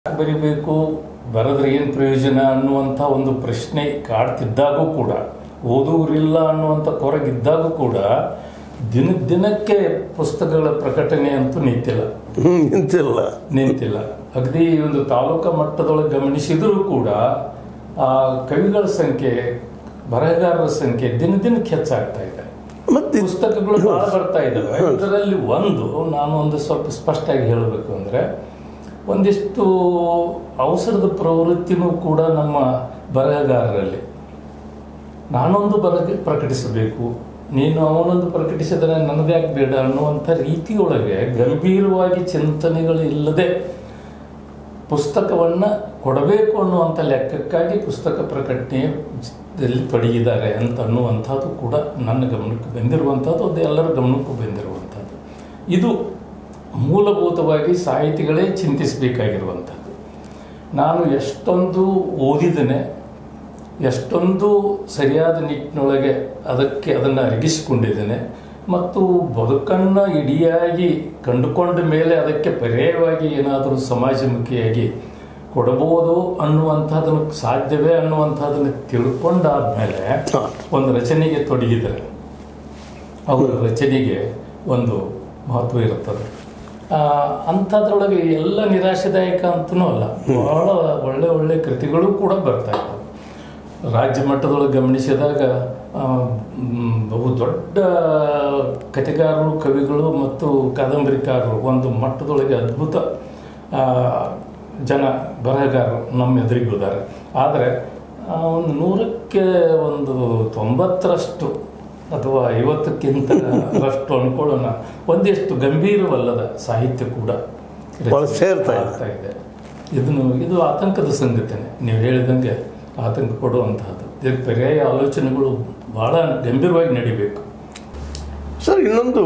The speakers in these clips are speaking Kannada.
ಬರಿಬೇಕು ಬರೆದ್ರೆ ಏನು ಪ್ರಯೋಜನ ಅನ್ನುವಂಥ ಒಂದು ಪ್ರಶ್ನೆ ಕಾಡ್ತಿದ್ದಾಗೂ ಕೂಡ ಓದುವರಿಲ್ಲ ಅನ್ನುವಂಥ ಕೊರಗಿದ್ದಾಗೂ ಕೂಡ ದಿನ ದಿನಕ್ಕೆ ಪುಸ್ತಕಗಳ ಪ್ರಕಟಣೆ ಅಂತೂ ನಿಂತಿಲ್ಲ ಹ್ಮ್ ನಿಂತಿಲ್ಲ ನಿಂತಿಲ್ಲ ಅಗದಿ ಒಂದು ತಾಲೂಕಾ ಮಟ್ಟದೊಳಗೆ ಗಮನಿಸಿದರೂ ಕೂಡ ಆ ಕವಿಗಳ ಸಂಖ್ಯೆ ಬರಹಗಾರರ ಸಂಖ್ಯೆ ದಿನ ದಿನಕ್ಕೆ ಹೆಚ್ಚಾಗ್ತಾ ಇದೆ ಮತ್ತೆ ಪುಸ್ತಕಗಳು ಬಹಳ ಬರ್ತಾ ಇದ್ದಾವೆ ಇದರಲ್ಲಿ ಒಂದು ನಾನು ಒಂದು ಸ್ವಲ್ಪ ಸ್ಪಷ್ಟವಾಗಿ ಹೇಳಬೇಕು ಅಂದರೆ ಒಂದಿಷ್ಟು ಅವಸರದ ಪ್ರವೃತ್ತಿನೂ ಕೂಡ ನಮ್ಮ ಬರಹಗಾರರಲ್ಲಿ ನಾನೊಂದು ಬರಹ ಪ್ರಕಟಿಸಬೇಕು ನೀನು ಅವನೊಂದು ಪ್ರಕಟಿಸಿದರೆ ನನ್ನದ್ಯಾಕೆ ಬೇಡ ಅನ್ನುವಂಥ ರೀತಿಯೊಳಗೆ ಗಂಭೀರವಾಗಿ ಚಿಂತನೆಗಳು ಇಲ್ಲದೆ ಪುಸ್ತಕವನ್ನು ಕೊಡಬೇಕು ಅನ್ನುವಂಥ ಲೆಕ್ಕಕ್ಕಾಗಿ ಪುಸ್ತಕ ಪ್ರಕಟಣೆಯಲ್ಲಿ ತೊಡಗಿದ್ದಾರೆ ಅಂತ ಅನ್ನುವಂಥದ್ದು ಕೂಡ ನನ್ನ ಗಮನಕ್ಕೆ ಬಂದಿರುವಂಥದ್ದು ಅದು ಎಲ್ಲರ ಗಮನಕ್ಕೂ ಬಂದಿರುವಂಥದ್ದು ಇದು ಮೂಲಭೂತವಾಗಿ ಸಾಹಿತಿಗಳೇ ಚಿಂತಿಸಬೇಕಾಗಿರುವಂಥದ್ದು ನಾನು ಎಷ್ಟೊಂದು ಓದಿದ್ದೇನೆ ಎಷ್ಟೊಂದು ಸರಿಯಾದ ನಿಟ್ಟಿನೊಳಗೆ ಅದಕ್ಕೆ ಅದನ್ನು ಅರಗಿಸಿಕೊಂಡಿದ್ದೇನೆ ಮತ್ತು ಬದುಕನ್ನು ಇಡಿಯಾಗಿ ಕಂಡುಕೊಂಡ ಮೇಲೆ ಅದಕ್ಕೆ ಪರ್ಯಾಯವಾಗಿ ಏನಾದರೂ ಸಮಾಜಮುಖಿಯಾಗಿ ಕೊಡಬಹುದು ಅನ್ನುವಂಥದ್ದನ್ನು ಸಾಧ್ಯವೇ ಅನ್ನುವಂಥದ್ದನ್ನು ತಿಳ್ಕೊಂಡಾದ್ಮೇಲೆ ಒಂದು ರಚನೆಗೆ ತೊಡಗಿದರೆ ಅವರ ರಚನೆಗೆ ಒಂದು ಮಹತ್ವ ಇರುತ್ತದೆ ಆ, ಅಂಥದ್ರೊಳಗೆ ಎಲ್ಲ ನಿರಾಶಾದಾಯಕ ಅಂತನೂ ಅಲ್ಲ ಬಹಳ ಒಳ್ಳೆ ಒಳ್ಳೆ ಕೃತಿಗಳು ಕೂಡ ಬರ್ತಾ ಇದ್ದಾವೆ ರಾಜ್ಯ ಮಟ್ಟದೊಳಗೆ ಗಮನಿಸಿದಾಗ ಆ, ಮ್, ಬಹು ದೊಡ್ಡ ಕಥೆಗಾರರು ಕವಿಗಳು ಮತ್ತು ಕಾದಂಬರಿಕಾರರು ಒಂದು ಮಟ್ಟದೊಳಗೆ ಅದ್ಭುತ ಆ, ಜನ ಬರಹಗಾರರು ನಮ್ಮ ಎದುರಿಗಿದ್ದಾರೆ ಆದರೆ ಆ, ಒಂದು ನೂರಕ್ಕೆ ಒಂದು ತೊಂಬತ್ತರಷ್ಟು ಅಥವಾ ಐವತ್ತಕ್ಕಿಂತ ಅಷ್ಟು ಅನ್ಕೊಳ್ಳೋಣ ಒಂದಿಷ್ಟು ಗಂಭೀರವಲ್ಲದ ಸಾಹಿತ್ಯ ಕೂಡ ಒಳ ಸೇರ್ತಾ ಇದೆ. ಆಗ್ತಾ ಇದೆ ಇದನ್ನು ಇದು ಆತಂಕದ ಸಂಗತಿನೇ ನೀವು ಹೇಳಿದಂಗೆ ಆತಂಕ ಪಡುವಂತಹದ್ದು ಇದಕ್ಕೆ ಪರ್ಯಾಯ ಆಲೋಚನೆಗಳು ಬಹಳ ಗಂಭೀರವಾಗಿ ನಡಿಬೇಕು ಸರ್ ಇನ್ನೊಂದು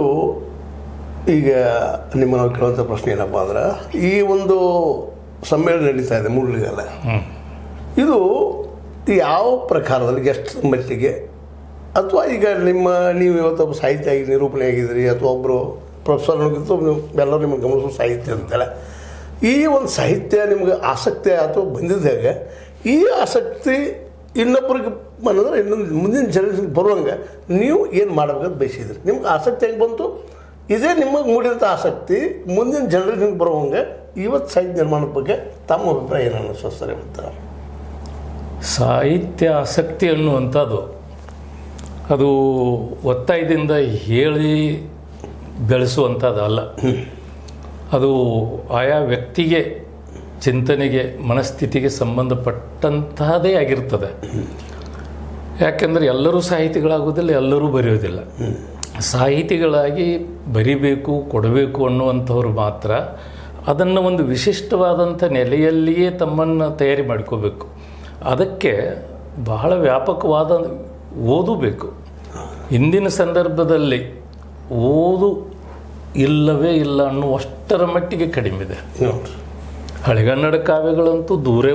ಈಗ ನಿಮ್ಮ ನಾವು ಕೇಳುವಂಥ ಪ್ರಶ್ನೆ ಏನಪ್ಪ ಅಂದ್ರೆ ಈ ಒಂದು ಸಮ್ಮೇಳನ ನಡೀತಾ ಇದೆ ಮೂಡಲಿಗೆಲ್ಲ ಇದು ಯಾವ ಪ್ರಕಾರದಲ್ಲಿ ಎಷ್ಟು ಮಟ್ಟಿಗೆ ಅಥವಾ ಈಗ ನಿಮ್ಮ ನೀವು ಇವತ್ತೊಬ್ಬ ಸಾಹಿತ್ಯ ಆಗಿ ನಿರೂಪಣೆ ಆಗಿದ್ದೀರಿ ಅಥವಾ ಒಬ್ಬರು ಪ್ರೊಫೆಸರ್ ಎಲ್ಲರೂ ನಿಮಗೆ ಗಮನಿಸೋ ಸಾಹಿತ್ಯ ಅಂತೇಳಿ ಈ ಒಂದು ಸಾಹಿತ್ಯ ನಿಮ್ಗೆ ಆಸಕ್ತಿ ಅಥವಾ ಬಂದಿದ್ದಾಗ ಈ ಆಸಕ್ತಿ ಇನ್ನೊಬ್ಬರಿಗೆ ಅನ್ನೋದ್ರೆ ಇನ್ನೊಂದು ಮುಂದಿನ ಜನರೇಷನ್ ಬರುವಂಗೆ ನೀವು ಏನು ಮಾಡ್ಬೇಕಂತ ಬಯಸಿದ್ರಿ ನಿಮ್ಗೆ ಆಸಕ್ತಿ ಹೆಂಗೆ ಬಂತು ಇದೇ ನಿಮಗೆ ಮೂಡಿದಂಥ ಆಸಕ್ತಿ ಮುಂದಿನ ಜನರೇಷನ್ಗೆ ಬರುವಂಗೆ ಇವತ್ತು ಸಾಹಿತ್ಯ ನಿರ್ಮಾಣದ ಬಗ್ಗೆ ತಮ್ಮ ಅಭಿಪ್ರಾಯ ಏನು ಅನ್ನಿಸ್ತಾರೆ ಇವತ್ತು ಸಾಹಿತ್ಯ ಆಸಕ್ತಿ ಅನ್ನುವಂಥದ್ದು ಅದು ಒತ್ತಾಯದಿಂದ ಹೇಳಿ ಬೆಳೆಸುವಂಥದ್ದು ಅಲ್ಲ ಅದು ಆಯಾ ವ್ಯಕ್ತಿಗೆ ಚಿಂತನೆಗೆ ಮನಸ್ಥಿತಿಗೆ ಸಂಬಂಧಪಟ್ಟಂತಹದೇ ಆಗಿರ್ತದೆ ಯಾಕೆಂದರೆ ಎಲ್ಲರೂ ಸಾಹಿತಿಗಳಾಗೋದಿಲ್ಲ ಎಲ್ಲರೂ ಬರೆಯೋದಿಲ್ಲ ಸಾಹಿತಿಗಳಾಗಿ ಬರಿಬೇಕು ಕೊಡಬೇಕು ಅನ್ನುವಂಥವ್ರು ಮಾತ್ರ ಅದನ್ನು ಒಂದು ವಿಶಿಷ್ಟವಾದಂಥ ನೆಲೆಯಲ್ಲಿಯೇ ತಮ್ಮನ್ನು ತಯಾರಿ ಮಾಡ್ಕೋಬೇಕು ಅದಕ್ಕೆ ಬಹಳ ವ್ಯಾಪಕವಾದ ಓದು ಬೇಕು ಇಂದಿನ ಸಂದರ್ಭದಲ್ಲಿ ಓದು ಇಲ್ಲವೇ ಇಲ್ಲ ಅನ್ನುವಷ್ಟರ ಮಟ್ಟಿಗೆ ಕಡಿಮೆ ಇದೆ ನೋಡ್ರಿ ಹಳೆಗನ್ನಡ ಕಾವ್ಯಗಳಂತೂ ದೂರೇ